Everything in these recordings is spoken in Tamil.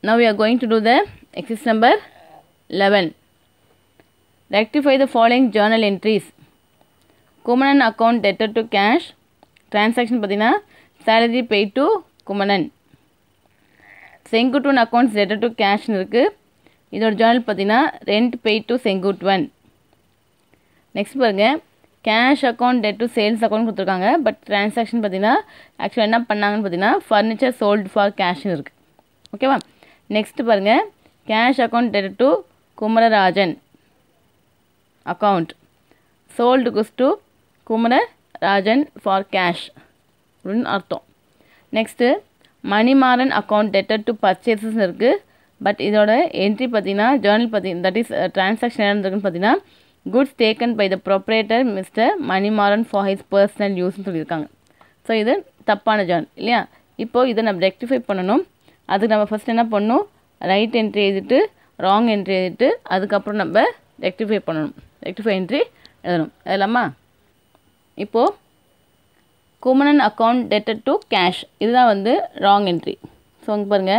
Now we are going to do the exercise number 11. Rectify the following journal entries. Kumanan account debtor to cash transaction பார்த்தீங்கன்னா salary paid to Kumanan Senguttuvan accounts debtor to cashன்னு இருக்குது இதோட ஜேர்னல் பார்த்தீங்கன்னா rent paid to Senguttuvan next பாருங்கள் கேஷ் அக்கௌண்ட் டெட் டு சேல்ஸ் அக்கௌண்ட் கொடுத்துருக்காங்க பட் டிரான்சாக்ஷன் பார்த்தீங்கன்னா ஆக்சுவலாக என்ன பண்ணாங்கன்னு பார்த்தீங்கன்னா ஃபர்னிச்சர் சோல்டு ஃபார் கேஷ்னு இருக்குது ஓகேவா நெக்ஸ்ட் பாருங்கள் கேஷ் அக்கௌண்ட் டெட் to Kumararajan account sold goods to Kumararajan for cash அப்படின்னு அர்த்தம் next Manimaran account debtor to purchases இருக்குது பட் இதோட என்ட்ரி பார்த்தீங்கன்னா ஜேர்னல் பார்த்தீங்கன்னா தட் இஸ் டிரான்சாக்ஷன் என்ன இருக்குன்னு பார்த்தீங்கன்னா goods taken by the proprietor mister Manimaran for his personal யூஸ்னு சொல்லியிருக்காங்க ஸோ இது தப்பான ஜேர்னல் இல்லையா இப்போது இதை நம்ம ரெக்டிஃபை பண்ணணும் அதுக்கு நம்ம ஃபஸ்ட் என்ன பண்ணணும் ரைட் என்ட்ரி எழுதிட்டு ராங் என்ட்ரி எழுதிட்டு அதுக்கப்புறம் நம்ம ரெக்டிஃபை பண்ணணும் ரெக்டிஃபை என்ட்ரி எழுதணும் எழுதலாமா இப்போது குமணன் அக்கௌண்ட் டெட்டட் டு கேஷ் இதுதான் வந்து ராங் என்ட்ரி ஸோ அங்கே பாருங்கள்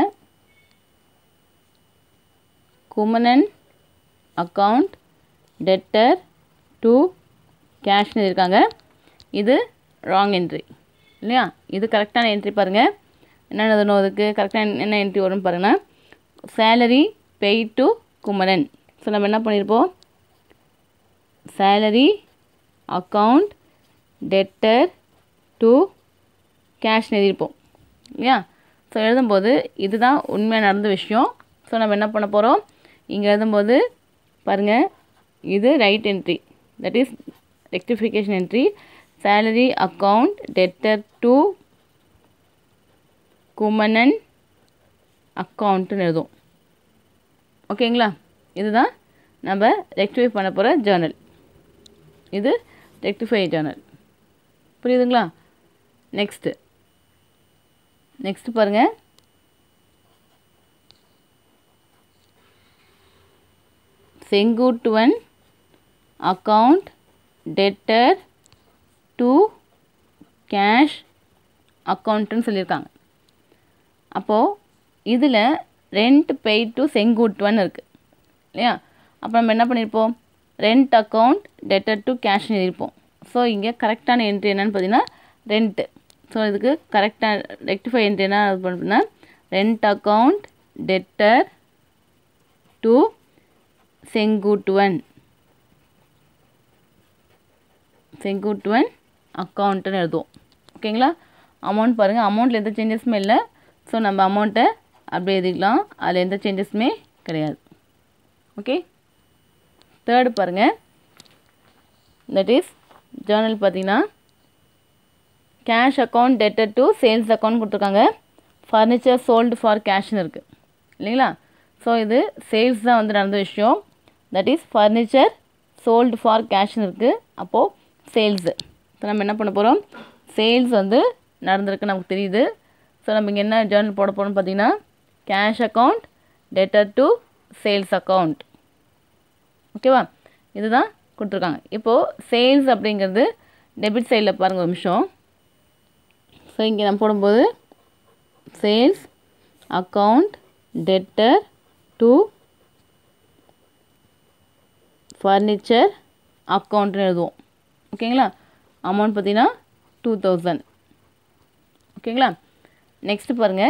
குமணன் அக்கௌண்ட் டெட்டர் டு கேஷ்னு இருக்காங்க இது ராங் என்ட்ரி இல்லையா இது கரெக்டான என்ட்ரி பாருங்கள் என்ன எழுதணும் அதுக்கு கரெக்டாக என்ன என்ட்ரி வரும்னு பாருங்கன்னா salary pay to Kumaran so நம்ம என்ன பண்ணியிருப்போம் சேலரி அக்கௌண்ட் டெட்டர் டு கேஷ்னு எழுதியிருப்போம் இல்லையா ஸோ எழுதும்போது இதுதான் உண்மையாக நடந்த விஷயம் ஸோ நம்ம என்ன பண்ண போகிறோம் இங்கே எழுதும்போது பாருங்கள் இது right entry that is rectification entry salary account debtor to Kumanan அக்கௌண்ட்டுன்னு எழுதும் ஓகேங்களா இதுதான் நம்ம ரெக்டிஃபை பண்ண போகிற ஜேர்னல் இது ரெக்டிஃபை ஜேர்னல் புரியுதுங்களா நெக்ஸ்ட்டு நெக்ஸ்ட் பாருங்கள் Senguttuvan account debtor to cash அக்கௌண்ட்டுன்னு சொல்லியிருக்காங்க அப்போது இதில் ரெண்ட் பெய்ட் டு செங்குட்டுவன் இருக்குது இல்லையா அப்போ நம்ம என்ன பண்ணியிருப்போம் ரெண்ட் அக்கௌண்ட் டெட்டர் டு கேஷ்னு எழுதியிருப்போம் ஸோ இங்கே கரெக்டான என்ட்ரி என்னென்னு பார்த்தீங்கன்னா ரெண்ட்டு ஸோ இதுக்கு கரெக்டாக ரெக்டிஃபை என்ட்ரி என்ன பண்ணுறதுன்னா rent account debtor to Senguttuvan Senguttuvan அக்கௌண்ட்டுன்னு எழுதுவோம் ஓகேங்களா அமௌண்ட் பாருங்கள் அமௌண்ட்டில் எந்த சேஞ்சஸுமே இல்லை ஸோ நம்ம அமௌண்ட்டை அப்படியே எழுதிக்கலாம் அதில் எந்த சேஞ்சஸுமே கிடையாது ஓகே தேர்டு பாருங்கள் தட் இஸ் ஜேர்னல் பார்த்தீங்கன்னா cash account debtor to sales account கொடுத்துருக்காங்க ஃபர்னிச்சர் சோல்டு ஃபார் கேஷ்னு இருக்குது இல்லைங்களா ஸோ இது சேல்ஸ் தான் வந்து நடந்த விஷயம் that is furniture sold for கேஷ்னு இருக்குது அப்போது சேல்ஸு ஸோ நம்ம என்ன பண்ண போகிறோம் சேல்ஸ் வந்து நடந்திருக்கு நமக்கு தெரியுது ஸோ நம்ம இங்கே என்ன ஜேர்னல் போட போகிறோம்னு பார்த்தீங்கன்னா cash account debtor to sales account ஓகேவா இதுதான் கொடுத்துருக்காங்க இப்போது சேல்ஸ் அப்படிங்கிறது டெபிட் சைடில் பாருங்கள் ஒரு நிமிஷம் ஸோ இங்கே நம்ம போடும்போது sales account debtor to furniture அக்கௌண்ட்னு எழுதுவோம் ஓகேங்களா அமௌண்ட் பார்த்தீங்கன்னா டூ தௌசண்ட் ஓகேங்களா நெக்ஸ்ட்டு பாருங்கள்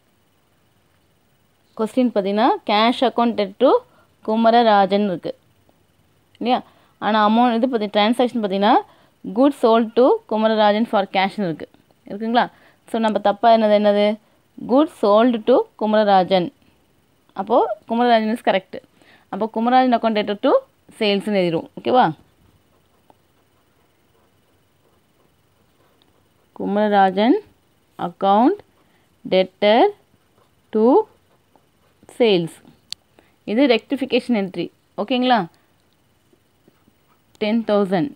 கொஸ்டின் பார்த்தீங்கன்னா கேஷ் அக்கௌண்ட் டெட் டு குமரராஜன் இருக்குது இல்லையா ஆனால் அமௌண்ட் இது பார்த்தி ட்ரான்சாக்ஷன் பார்த்தீங்கன்னா good sold to Kumararajan for கேஷ்னு இருக்குது இருக்குங்களா ஸோ நம்ம தப்பாக என்னது என்னது குட் சோல்டு டு குமரராஜன் அப்போது குமரராஜன் இஸ் கரெக்டு அப்போ குமரராஜன் அக்கௌண்ட் டேட்டர் டு சேல்ஸ்னு எழுதிடும் ஓகேவா Kumararajan account debtor to sales இது ரெக்டிஃபிகேஷன் என்ட்ரி ஓகேங்களா டென் தௌசண்ட்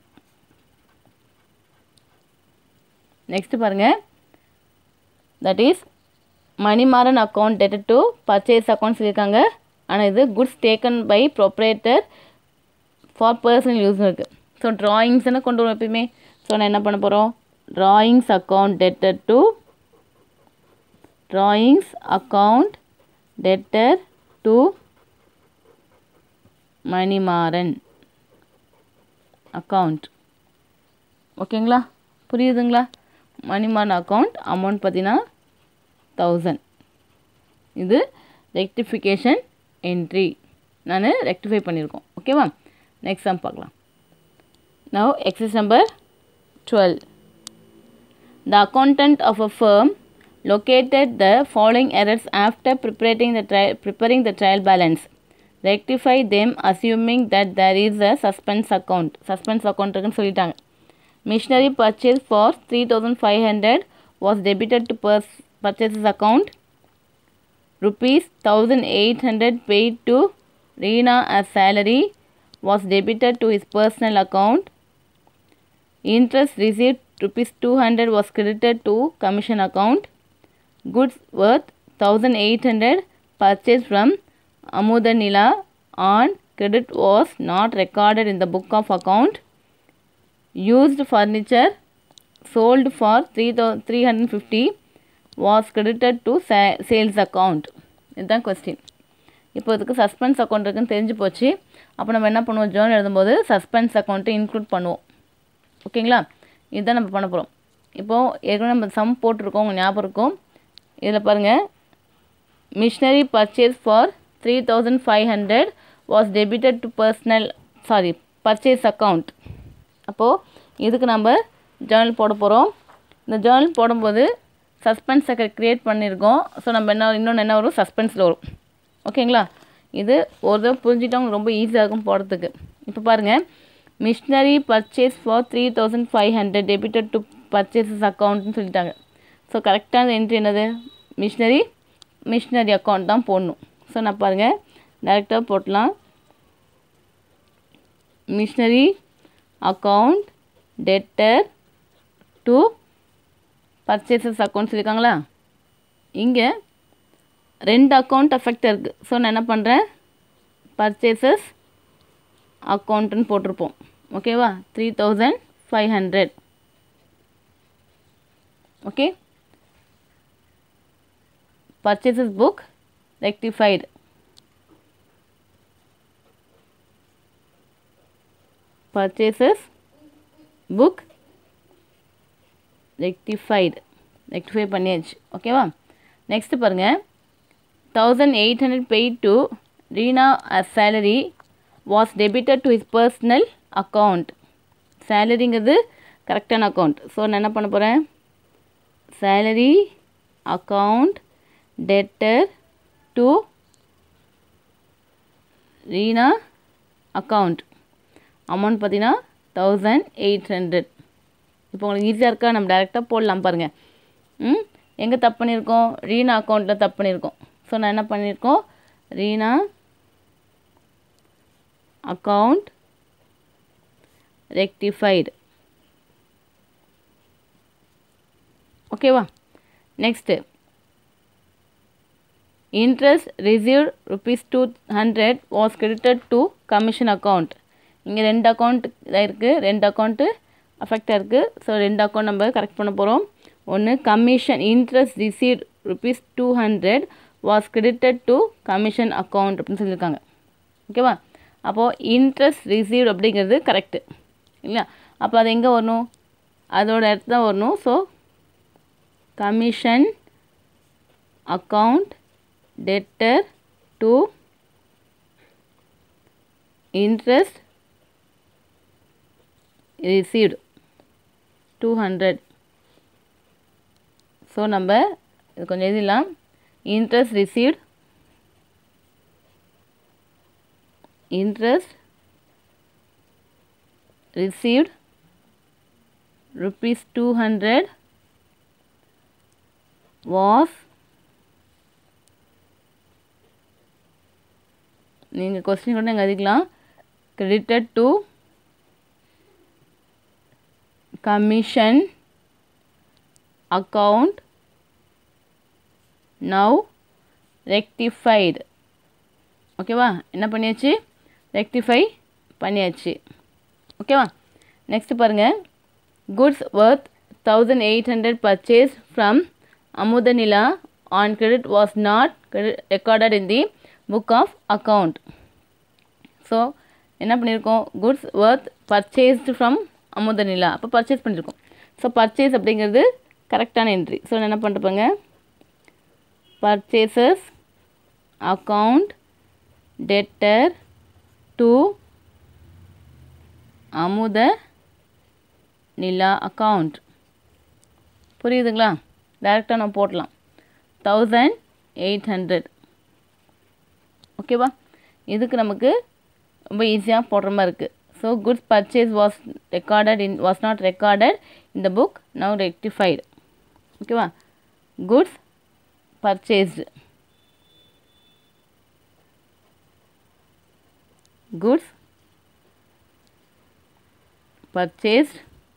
நெக்ஸ்ட்டு பாருங்கள் that is Manimaran account debtor to purchase account சொல்லியிருக்காங்க ஆனால் இது goods taken by proprietor for personal use இருக்குது ஸோ ட்ராயிங்ஸ்னு கொண்டு வரும் எப்பயுமே ஸோ நான் என்ன பண்ண போகிறோம் drawings account debtor to drawings account debtor to Manimaran account ஓகேங்களா புரியுதுங்களா மணிமாறன் அக்கௌண்ட் அமௌண்ட் பார்த்தீங்கன்னா தௌசண்ட் இது ரெக்டிஃபிகேஷன் என்ட்ரி நான் ரெக்டிஃபை பண்ணியிருக்கோம் ஓகேவா நெக்ஸ்ட் சம் பார்க்கலாம் now excess number twelve The accountant of a firm located the following errors after preparing the trial, preparing the trial balance. Rectify them assuming that there is a suspense account. Suspense account இருக்குன்னு சொல்லிட்டாங்க Missionary purchase for 3500 was debited to pers- purchases account. Rupees 1800 paid to Reena as salary was debited to his personal account. Interest received rupees 200 was credited to commission account. Goods worth 1800 purchased from Amudanila on credit was not recorded in the book of account. Used furniture sold for 3000 350 was credited to sa- sales account. இதுதான் கொஸ்டின் இப்போ இதுக்கு சஸ்பென்ஸ் அக்கௌண்ட் இருக்குன்னு தெரிஞ்சு போச்சு அப்போ நம்ம என்ன பண்ணுவோம் ஜேர்னல் எழுதும்போது சஸ்பென்ஸ் அக்கௌண்ட்டை இன்க்ளூட் பண்ணுவோம் ஓகேங்களா இதுதான் நம்ம பண்ண போகிறோம் இப்போது ஏற்கனவே நம்ம சம் போட்டிருக்கோம் உங்கள் ஞாபகம் இருக்கும் இதில் பாருங்கள் machinery purchase for three thousand five hundred was debited to personal sorry purchase account அப்போது இதுக்கு நம்ம ஜேர்னல் போட போகிறோம் இந்த ஜேர்னல் போடும்போது சஸ்பென்ஸ் செக்கர் க்ரியேட் பண்ணியிருக்கோம் ஸோ நம்ம என்ன இன்னொன்று என்ன வரும் சஸ்பென்ஸில் வரும் ஓகேங்களா இது ஒரு தடவை புரிஞ்சிட்டவங்க ரொம்ப ஈஸியாக இருக்கும் போடுறதுக்கு இப்போ பாருங்கள் machinery purchase for three thousand five hundred debited to purchases அக்கௌண்ட்னு சொல்லிட்டாங்க ஸோ கரெக்டான என்ட்ரி என்னது மிஷினரி மிஷினரி அக்கௌண்ட் தான் போடணும் ஸோ நான் பாருங்கள் டேரெக்டாக போட்டலாம் machinery account debtor to purchases account சொல்லியிருக்காங்களா இங்கே ரெண்டு அக்கௌண்ட் அஃபெக்ட் இருக்குது ஸோ நான் என்ன பண்ணுறேன் பர்ச்சேசஸ் அக்கௌண்ட்டுன்னு போட்டிருப்போம் ஓகேவா three thousand five hundred okay purchases book rectified purchases book rectified rectify பண்ணியாச்சு ஓகேவா நெக்ஸ்ட்டு பாருங்கள் thousand eight hundred paid to Reena as salary was debited to his personal account சேலரிங்கிறது கரெக்டான அக்கௌண்ட் ஸோ நான் என்ன பண்ண போகிறேன் salary account debtor to Reena account amount பார்த்தீங்கன்னா தௌசண்ட் எயிட் ஹண்ட்ரட் இப்போ உங்களுக்கு ஈஸியாக இருக்கா நம்ம டேரெக்டாக போடலாம் பாருங்கள் ம் எங்கே தப்பு பண்ணியிருக்கோம் ரீனா அக்கௌண்ட்டில் தப்பு பண்ணியிருக்கோம் ஸோ நான் என்ன பண்ணியிருக்கோம் ரீனா அக்கௌண்ட் ரெக்டிஃபைடு ஓகேவா next interest received rupees two hundred was credited to commission account இங்கே ரெண்டு அக்கௌண்ட் இதாக இருக்குது ரெண்டு அக்கௌண்ட்டு அஃபெக்டாக இருக்குது ஸோ ரெண்டு அக்கௌண்ட் நம்ம கரெக்ட் பண்ண போகிறோம் ஒன்று commission interest received rupees two hundred was credited to commission account அப்படின்னு சொல்லியிருக்காங்க ஓகேவா அப்போது இன்ட்ரெஸ்ட் ரிசீவ்ட் அப்படிங்கிறது கரெக்டு இல்லையா அப்போ அது எங்கே வரணும் அதோட இடத்துல தான் வரணும் so commission account debtor to interest received two hundred so நம்ம இது கொஞ்சம் எழுதிடலாம் interest received interest received rupees 200 was நீங்கள் கொஸ்டின் கூட நீங்கள் எழுதிக்கலாம் credited to commission account now rectified ஓகேவா என்ன பண்ணியாச்சு ரெக்டிஃபை பண்ணியாச்சு ஓகேவா நெக்ஸ்ட் பாருங்கள் goods worth thousand eight hundred purchase from Amudhanila on credit was not credit recorded in the book of account so என்ன பண்ணியிருக்கோம் goods worth purchased from Amudhanila அப்போ பர்ச்சேஸ் பண்ணியிருக்கோம் ஸோ பர்ச்சேஸ் அப்படிங்கிறது கரெக்டான என்ட்ரி ஸோ என்ன பண்ணிருப்பாங்க பர்ச்சேசஸ் அக்கவுண்ட் டெட்டர் டு அமுத நிலா அக்கவுண்ட் புரியுதுங்களா டேரெக்டாக நம்ம போடலாம் தௌசண்ட் எயிட் ஹண்ட்ரட் ஓகேவா இதுக்கு நமக்கு ரொம்ப ஈஸியாக போடுற மாதிரி இருக்குது so goods purchase was recorded in was not recorded இந்த புக் நவ் ரெக்டிஃபைடு ஓகேவா goods purchased goods purchased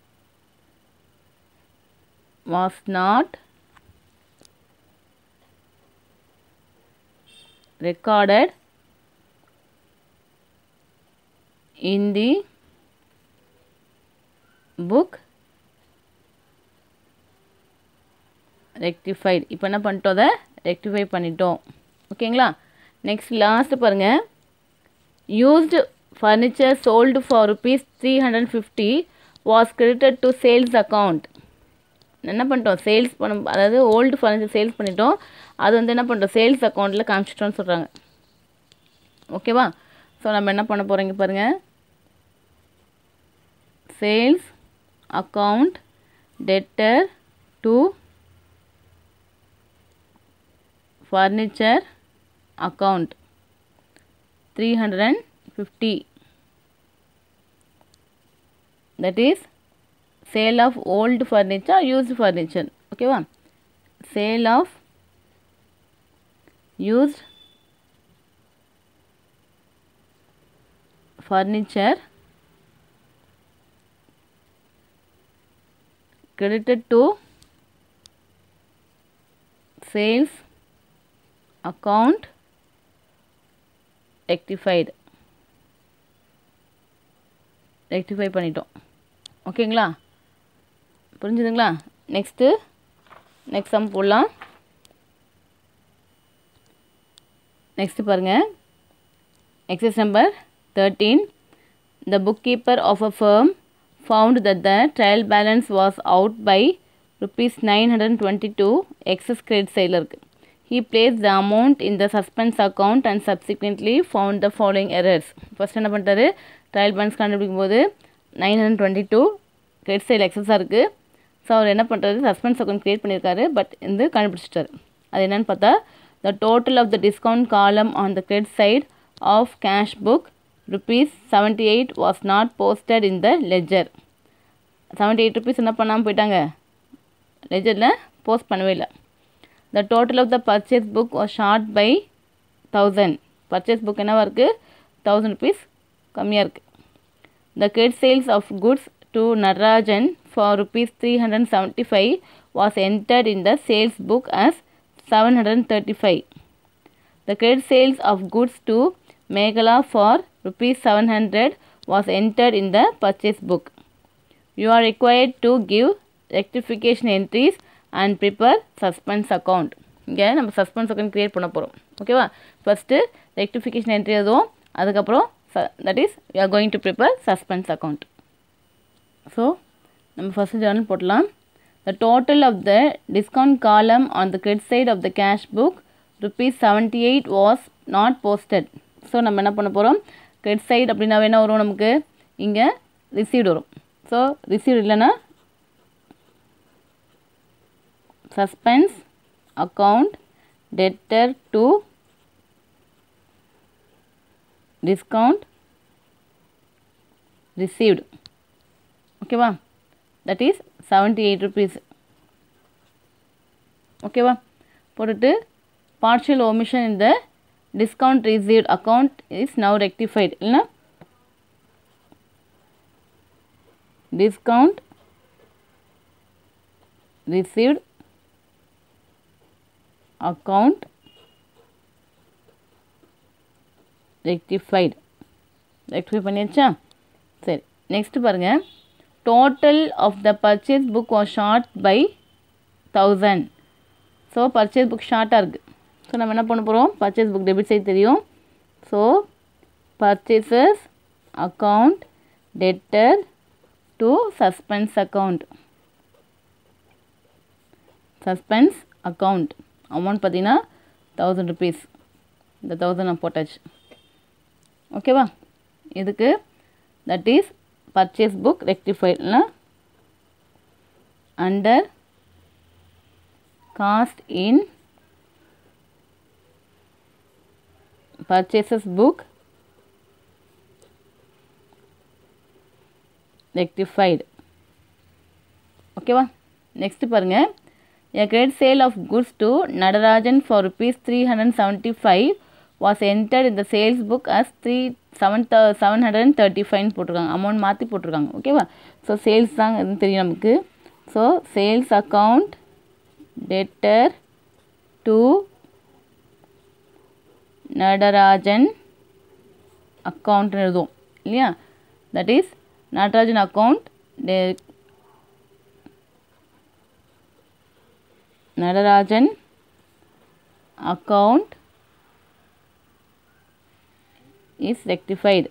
was not recorded in the book rectified இப்போ என்ன பண்ணிட்டோம் அதை ரெக்டிஃபை பண்ணிட்டோம் ஓகேங்களா நெக்ஸ்ட் லாஸ்ட் பாருங்கள் used furniture sold for rupees 350 was credited to sales account என்ன பண்ணிட்டோம் சேல்ஸ் பண்ண அதாவது ஓல்டு ஃபர்னிச்சர் சேல்ஸ் பண்ணிட்டோம் அது வந்து என்ன பண்ணிட்டோம் சேல்ஸ் அக்கௌண்ட்டில் காமிச்சிட்டோம்னு சொல்கிறாங்க ஓகேவா ஸோ நம்ம என்ன பண்ண போகிறோங்க பாருங்கள் sales account debtor to furniture account three hundred and fifty that is sale of old furniture used furniture ஓகேவா sale of used furniture credited to sales account rectified rectify பண்ணிட்டோம் ஓகேங்களா புரிஞ்சுதுங்களா நெக்ஸ்ட்டு நெக்ஸ்ட் சம் போடலாம் நெக்ஸ்ட்டு பாருங்கள் excess number thirteen the book keeper of a firm found that the trial balance was out by rupees nine hundred twenty two excess credit சைடில் இருக்குது he placed the amount in the suspense account and subsequently found the following errors first என்ன பண்ணிட்டாரு ட்ரையல் பேலன்ஸ் கண்டுபிடிக்கும் போது nine hundred twenty two credit side எக்ஸஸாக இருக்குது ஸோ அவர் என்ன பண்ணுறாரு சஸ்பென்ஸ் அக்கௌண்ட் க்ரியேட் பண்ணியிருக்காரு பட் வந்து கண்டுபிடிச்சிட்டாரு அது என்னன்னு பார்த்தா the total of the discount column on the credit side of cash book rupees seventy eight was not posted in the ledger seventy eight rupees என்ன பண்ணாமல் போயிட்டாங்க லெஜரில் போஸ்ட் பண்ணவே இல்லை the total of the purchase book was short by thousand purchase book என்னவா இருக்குது தௌசண்ட் ருபீஸ் கம்மியாக இருக்குது the credit sales of goods to Natarajan for rupees three hundred seventy five was entered in the sales book as seven hundred thirty five the credit sales of goods to Mekala for rupees seven hundred was entered in the purchase book you are required to give rectification entries and prepare suspense account இங்கே நம்ம சஸ்பென்ஸ் அக்கௌண்ட் க்ரியேட் பண்ண போகிறோம் ஓகேவா ஃபஸ்ட்டு ரெக்டிஃபிகேஷன் என்ட்ரி எதுவும் அதுக்கப்புறம் that is you are going to prepare suspense account so நம்ம ஃபஸ்ட்டு ஜேர்னல் போடலாம் the total of the discount column on the credit side of the cash book rupees seventy eight was not posted so நம்ம என்ன பண்ண போகிறோம் கிரெட் சைட் அப்படின்னா என்ன வரும் நமக்கு இங்கே ரிசீவ்டு வரும் ஸோ ரிசீவ்டு இல்லைன்னா suspense account debtor to discount received ஓகேவா that is seventy eight rupees ஓகேவா போட்டுட்டு partial omission in the discount received account is now rectified இல்லைனா discount received account rectified rectify பண்ணியாச்சா சரி நெக்ஸ்ட் பாருங்கள் total of the purchase book was short by thousand so purchase book ஷார்ட்டாக இருக்குது ஸோ நம்ம என்ன பண்ண போகிறோம் பர்ச்சேஸ் புக் டெபிட் சைடு தெரியும் so purchases account debtor to suspense account suspense account amount பார்த்தீங்கன்னா தௌசண்ட் ருபீஸ் இந்த தௌசண்ட் நான் போட்டாச்சு ஓகேவா இதுக்கு தட் இஸ் பர்ச்சேஸ் புக் ரெக்டிஃபைட்னா under cast in purchases book rectified ஓகேவா நெக்ஸ்ட் பாருங்க a great sale of goods to Natarajan for rupees 375 was entered in the sales book as 3 seven seven hundred and thirty five போட்டிருக்காங்க அமௌண்ட் மாற்றி போட்டிருக்காங்க ஓகேவா ஸோ சேல்ஸ் தான் இது தெரியும் நமக்கு so sales account debtor to Natarajan அக்கௌண்ட்னு எழுதுவோம் இல்லையா that is Natarajan account Natarajan account is rectified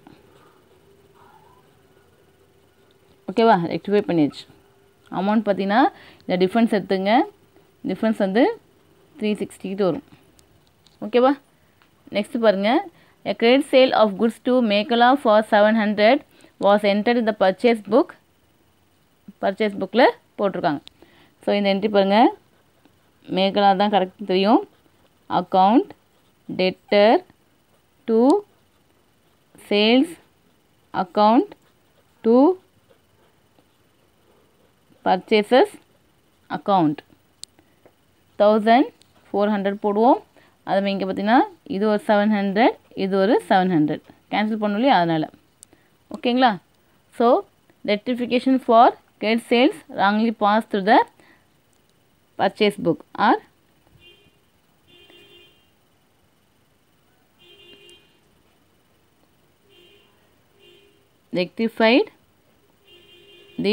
ஓகேவா ரெக்டிஃபை பண்ணியாச்சு அமௌண்ட் பார்த்தீங்கன்னா இந்த டிஃப்ரென்ஸ் எடுத்துங்க டிஃப்ரென்ஸ் வந்து த்ரீ சிக்ஸ்டிக்கிட்டு வரும் ஓகேவா நெக்ஸ்ட் பாருங்கள் a credit sale of goods to Mekala for seven hundred was entered இந்த பர்ச்சேஸ் புக் பர்ச்சேஸ் புக்கில் போட்டிருக்காங்க ஸோ இந்த என்ட்ரி பாருங்கள் மேகலா தான் கரெக்ட் தெரியும் account debtor to sales account to purchases account thousand four hundred போடுவோம் அது இங்கே பார்த்தீங்கன்னா இது ஒரு செவன் ஹண்ட்ரட் இது ஒரு செவன் ஹண்ட்ரட் கேன்சல் பண்ணணும் இல்லையா அதனால் ஓகேங்களா so rectification for get sales wrongly pass through the purchase book or rectified the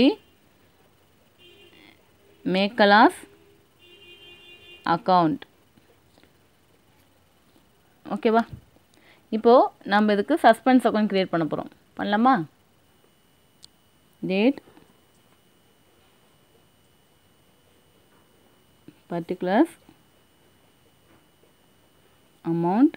Mekala's account ஓகேவா இப்போது நம்ம இதுக்கு சஸ்பென்ஸ் அக்கௌண்ட் க்ரியேட் பண்ண போகிறோம் பண்ணலாமா டேட் particulars amount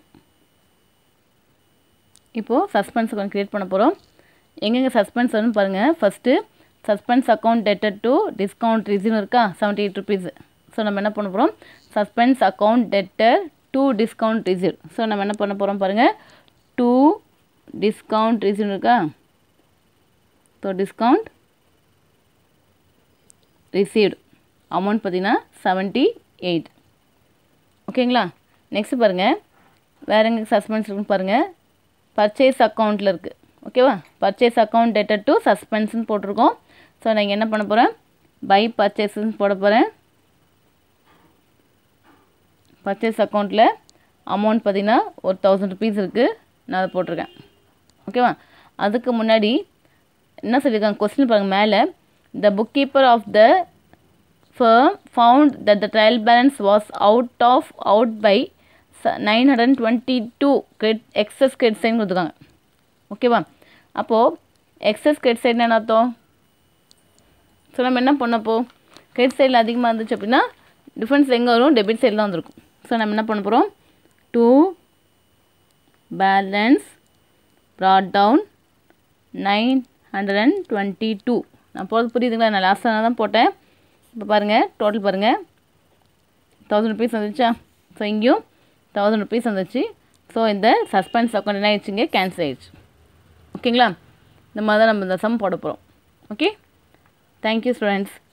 இப்போது சஸ்பென்ஸ் அக்கௌண்ட் க்ரியேட் பண்ண போகிறோம் எங்கெங்கே சஸ்பென்ஸ் வரும்னு பாருங்கள் first suspense account debtor to discount resume இருக்கா செவன்ட்டி எயிட் ருபீஸ் ஸோ நம்ம என்ன பண்ண போகிறோம் suspense account debtor to discount resume so நம்ம என்ன பண்ண போகிறோம் பாருங்கள் டூ டிஸ்கவுண்ட் ரிசியூம் இருக்கா ஸோ டிஸ்கவுண்ட் ரிசீவ்டு அமௌண்ட் பார்த்தீங்கன்னா செவன்ட்டி எயிட் ஓகேங்களா நெக்ஸ்ட் பாருங்கள் வேறு எங்கே சஸ்பென்ஸ் இருக்குன்னு பாருங்கள் பர்ச்சேஸ் அக்கௌண்ட்டில் இருக்குது ஓகேவா பர்ச்சேஸ் அக்கௌண்ட் டேட்டட் டு சஸ்பென்ஸ்னு போட்டிருக்கோம் ஸோ நான் என்ன பண்ண போகிறேன் பை பர்ச்சேஸ்ன்னு போட போகிறேன் பர்ச்சேஸ் அக்கௌண்ட்டில் அமௌண்ட் பார்த்திங்கன்னா ஒரு தௌசண்ட் ருபீஸ் இருக்குது நான் அதை போட்டிருக்கேன் ஓகேவா அதுக்கு முன்னாடி என்ன சொல்லியிருக்காங்க கொஸ்டின் பாருங்கள் மேலே the book keeper of the firm found that the trial balance was out of out by 922 credit excess credit sign கொடுத்துருக்காங்க ஓகேவா அப்போது எக்ஸஸ் கிரெடிட் சைடு என்ன அர்த்தம் ஸோ நம்ம என்ன பண்ணப்போ கிரெடிட் சைடில் அதிகமாக இருந்துச்சு அப்படின்னா டிஃப்ரென்ஸ் எங்கே வரும் டெபிட் சைடில் தான் வந்திருக்கும் ஸோ நம்ம என்ன பண்ண போகிறோம் to balance brought down nine hundred and twenty two நான் போகிறது புரியுதுங்களா நான் லாஸ்ட்டாக தான் போட்டேன் இப்போ பாருங்கள் டோட்டல் பாருங்கள் தௌசண்ட் ருபீஸ் வந்துச்சா ஸோ இங்கேயும் தௌசண்ட் ருபீஸ் வந்துச்சு ஸோ இந்த சஸ்பென்ஸ் அக்கௌண்ட் என்ன ஆயிடுச்சுங்க கேன்சல் ஆயிடுச்சு ஓகேங்களா இந்த மாதிரி தான் நம்ம இந்த சம் போட போகிறோம் ஓகே தேங்க்யூ ஸ்டூடெண்ட்ஸ்